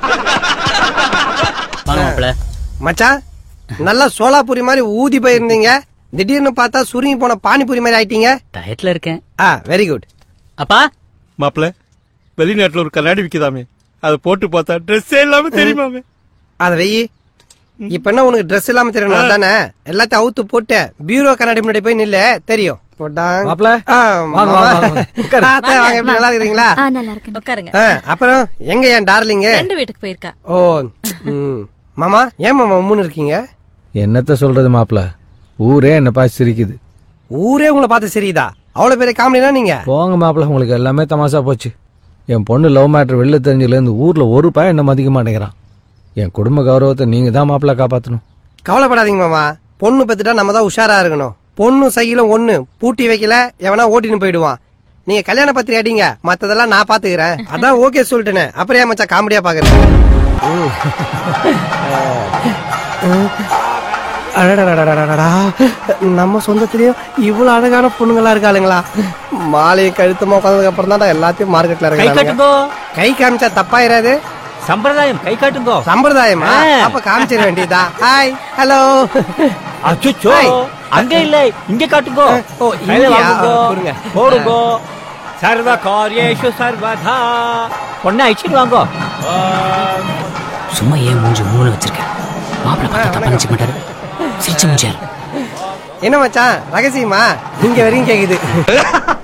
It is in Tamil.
வாங்க மாப்பிள மச்சான் நல்லா சோலாபூரி மாதிரி ஊதி போயிருந்தீங்க திடீர்னு பார்த்தா சுருங்கி போன பானிபூரி மாதிரி ஆயிட்டீங்க டயட்ல இருக்கேன் ஆ வெரி குட் அப்பா மாப்பிள வெளிநாட்டுல ஒரு கண்ணாடி விக்குதாமே அதை போட்டு பார்த்தா ட்ரெஸ்ஸே இல்லாம தெரியுமாமே அத வெயி இப்ப என்ன உனக்கு Dress இல்லாம தெரியணும் தானே எல்லாத்தையும் அவுத்து போட்டு பீரோ கண்ணாடி முன்னாடி போய் நில்லு தெரியும் போட்டாங்க. மாப்ள, ஆ, வாங்க, மாமா. வாங்க, வாங்க. உட்காரு. ஆ, அத்தை, வாங்க எப்படி நல்லா இருக்கீங்களா ஆ நல்லா இருக்கேன் உட்காருங்க ஆ, அப்புறம் எங்க என் டார்லிங்க ஃப்ரெண்டு வீட்டுக்கு போயிருக்கா ஓ ம். மாமா ஏன் மாமா உம்முன்னு இருக்கீங்க என்னத்த சொல்றது மாப்ள ஊரே என்ன பார்த்து சிரிக்குது ஊரே உங்களை பார்த்து சரிதா அவ்வளவு பெரிய காமெடினா நீங்க போங்க மாப்ள உங்களுக்கு எல்லாமே தமாஷா போச்சு என் பொண்ணு லவ் மேட்டர் வெளில தெரிஞ்சதுலேருந்து ஊர்ல ஒரு பையன் என்ன மதிக்க மாட்டேங்கிறான் என் குடும்ப கௌரவத்தை நீங்க தான் மாப்பிள காப்பாத்தணும் கவலைப்படாதீங்க மாமா பொண்ணு பெத்துட்டா நம்ம தான் உஷாரா இருக்கணும் பொண்ணு சைக்கிளும் ஒண்ணு பூட்டி வைக்கல எவனா ஓட்டின்னு போயிடுவான் நீங்க கல்யாண பத்திரி அடிங்க மத்ததெல்லாம் நான் பாத்துக்கிறேன் அதான் ஓகே சொல்லிட்டேனே அப்புறம் ஏன் மச்சான் காமெடியா பாக்குறேன் ம். அடடடடடடடா. நம்ம சொந்தத்திலயும் இவ்வளவு அழகான பொண்ணுங்களா இருக்காளுங்களா மாலையை கழுத்தமா உட்காந்ததுக்கு அப்புறம் தான் எல்லாத்தையும் மார்க்கெட்ல கை இருக்காங்க காட்டுங்கோ கை காமிச்சா தப்பாயிராது சம்பிரதாயம் கை காட்டுங்கோ சம்பிரதாயமா ஆ. அப்ப காமிச்சிட வேண்டியதா ஹாய் ஹலோ அச்சோ ஹாய். அங்க இல்ல இங்க காட்டுங்கோ ஓ, கையில இங்கயா? வாங்குங்கோ. கொடுங்க. போடுங்கோ சர்வ காரியேஷு சர்வதா பொண்ணை அழிச்சிட்டு வாங்கோ சும்மா ஏன் மூஞ்சி மூணு வச்சிருக்க மாப்பிள்ள பார்த்தா தப்பா நினைச்சுக்க மாட்டாரு சிரிச்சு மூஞ்சாரு என்ன மச்சான் ரகசியமா இங்க வரையும் கேக்குது